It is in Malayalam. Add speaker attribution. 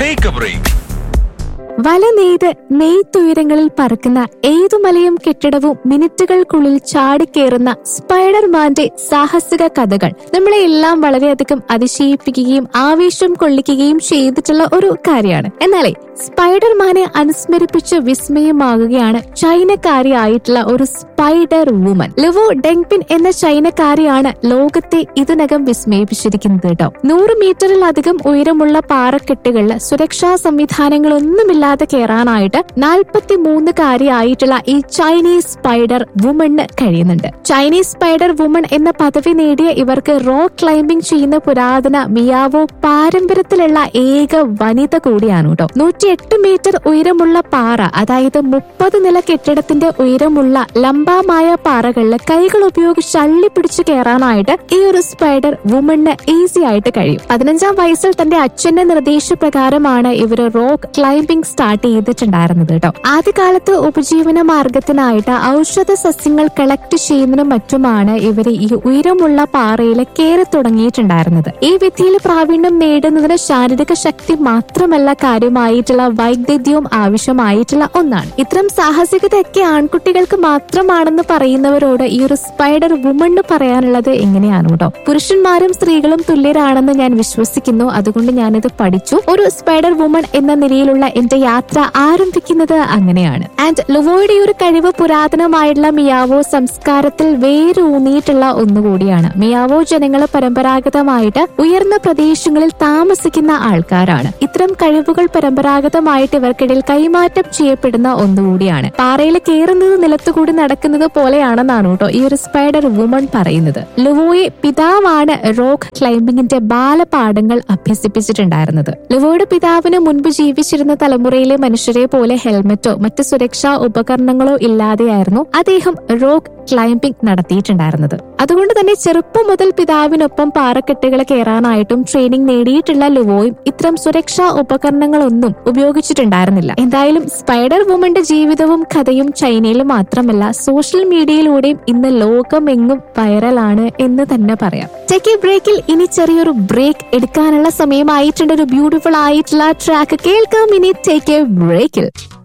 Speaker 1: ടേക്ക് എ ബ്രേക്ക്
Speaker 2: വല നെയ്ത് നെയ്ത്തുയരങ്ങളിൽ പറക്കുന്ന ഏതു മലയും കെട്ടിടവും മിനിറ്റുകൾക്കുള്ളിൽ ചാടിക്കേറുന്ന സ്പൈഡർമാന്റെ സാഹസിക കഥകൾ നമ്മളെ എല്ലാം വളരെയധികം അതിശയിപ്പിക്കുകയും ആവേശം കൊള്ളിക്കുകയും ചെയ്തിട്ടുള്ള ഒരു കാര്യമാണ് എന്നാലേ സ്പൈഡർമാനെ അനുസ്മരിപ്പിച്ച് വിസ്മയമാകുകയാണ് ചൈനക്കാരിയായിട്ടുള്ള ഒരു സ്പൈഡർ വുമൻ ലുവോ ഡെങ്പിൻ എന്ന ചൈനക്കാരിയാണ് ലോകത്തെ ഇതിനകം വിസ്മയിപ്പിച്ചിരിക്കുന്നത് കേട്ടോ നൂറ് മീറ്ററിലധികം ഉയരമുള്ള പാറക്കെട്ടുകളിൽ സുരക്ഷാ സംവിധാനങ്ങളൊന്നുമില്ലാതെ കയറാനായിട്ട് നാൽപ്പത്തി മൂന്ന് കാര്യമായിട്ടുള്ള ഈ ചൈനീസ് സ്പൈഡർ വുമണ് കഴിയുന്നുണ്ട് ചൈനീസ് സ്പൈഡർ വുമൺ എന്ന പദവി നേടിയ ഇവർക്ക് റോക്ക് ക്ലൈംബിംഗ് ചെയ്യുന്ന പുരാതന മിയാവോ പാരമ്പര്യത്തിലുള്ള ഏക വനിത കൂടിയാണ് കേട്ടോ നൂറ്റിയെട്ട് മീറ്റർ ഉയരമുള്ള പാറ അതായത് മുപ്പത് നില കെട്ടിടത്തിന്റെ ഉയരമുള്ള ലംബമായ പാറകളിൽ കൈകൾ ഉപയോഗിച്ച് അള്ളി പിടിച്ചു കയറാനായിട്ട് ഈ ഒരു സ്പൈഡർ വുമണ് ഈസി ആയിട്ട് കഴിയും പതിനഞ്ചാം വയസ്സിൽ തന്റെ അച്ഛന്റെ നിർദ്ദേശപ്രകാരമാണ് ഇവർ റോക്ക് ക്ലൈംബിംഗ് സ്റ്റാർട്ട് ചെയ്തിട്ടുണ്ടായിരുന്നത് കേട്ടോ ആദ്യകാലത്ത് ഉപജീവന മാർഗത്തിനായിട്ട് ഔഷധ സസ്യങ്ങൾ കളക്ട് ചെയ്യുന്നതിനും മറ്റുമാണ് ഇവർ ഈ ഉയരമുള്ള പാറയിൽ കയറി തുടങ്ങിയിട്ടുണ്ടായിരുന്നത് ഈ വിദ്യയിൽ പ്രാവീണ്യം നേടുന്നതിന് ശാരീരിക ശക്തി മാത്രമല്ല കാര്യമായിട്ടുള്ള വൈദഗ്ധ്യവും ആവശ്യമായിട്ടുള്ള ഒന്നാണ് ഇത്തരം സാഹസികതയൊക്കെ ആൺകുട്ടികൾക്ക് മാത്രമാണെന്ന് പറയുന്നവരോട് ഈ ഒരു സ്പൈഡർ വുമണ് പറയാനുള്ളത് എങ്ങനെയാണ് കേട്ടോ പുരുഷന്മാരും സ്ത്രീകളും തുല്യരാണെന്ന് ഞാൻ വിശ്വസിക്കുന്നു അതുകൊണ്ട് ഞാനിത് പഠിച്ചു ഒരു സ്പൈഡർ വുമൺ എന്ന നിലയിലുള്ള എന്റെ യാത്ര ആരംഭിക്കുന്നത് അങ്ങനെയാണ് ആൻഡ് ലുവോയുടെ ഈ ഒരു കഴിവ് പുരാതനമായിട്ടുള്ള മിയാവോ സംസ്കാരത്തിൽ വേരൂന്നിയിട്ടുള്ള ഒന്നുകൂടിയാണ് മിയാവോ ജനങ്ങൾ പരമ്പരാഗതമായിട്ട് ഉയർന്ന പ്രദേശങ്ങളിൽ താമസിക്കുന്ന ആൾക്കാരാണ് ഇത്തരം കഴിവുകൾ പരമ്പരാഗതമായിട്ട് ഇവർക്കിടയിൽ കൈമാറ്റം ചെയ്യപ്പെടുന്ന ഒന്നുകൂടിയാണ് പാറയിൽ കയറുന്നത് നിലത്തുകൂടി നടക്കുന്നത് പോലെയാണെന്നാണ് കേട്ടോ ഈ ഒരു സ്പൈഡർ വുമൺ പറയുന്നത് ലുവോയെ പിതാവാണ് റോക്ക് ക്ലൈംബിങ്ങിന്റെ ബാലപാഠങ്ങൾ അഭ്യസിപ്പിച്ചിട്ടുണ്ടായിരുന്നത് ലുവോയുടെ പിതാവിന് മുൻപ് ജീവിച്ചിരുന്ന തലമുറയിലെ മനുഷ്യരെ പോലെ ഹെൽമറ്റോ മറ്റ് സുരക്ഷാ ഉപകരണങ്ങളോ ഇല്ലാതെയായിരുന്നു അദ്ദേഹം റോക്ക് ക്ലൈംബിംഗ് നടത്തിയിട്ടുണ്ടായിരുന്നത് അതുകൊണ്ട് തന്നെ ചെറുപ്പം മുതൽ പിതാവിനൊപ്പം പാറക്കെട്ടുകൾ കയറാനായിട്ടും ട്രെയിനിങ് നേടിയിട്ടുള്ള ലുവോയും ഇത്തരം സുരക്ഷാ ഉപകരണങ്ങളൊന്നും ഉപയോഗിച്ചിട്ടുണ്ടായിരുന്നില്ല എന്തായാലും സ്പൈഡർ വുമന്റെ ജീവിതവും കഥയും ചൈനയിൽ മാത്രമല്ല സോഷ്യൽ മീഡിയയിലൂടെയും ഇന്ന് ലോകമെങ്ങും വൈറലാണ് എന്ന് തന്നെ പറയാം ടെക്കി ബ്രേക്കിൽ ഇനി ചെറിയൊരു ബ്രേക്ക് എടുക്കാനുള്ള സമയമായിട്ടുണ്ട് ഒരു ബ്യൂട്ടിഫുൾ ആയിട്ടുള്ള ട്രാക്ക് കേൾക്കാം ഇനി ടേക്ക് എ ബ്രേക്കിൽ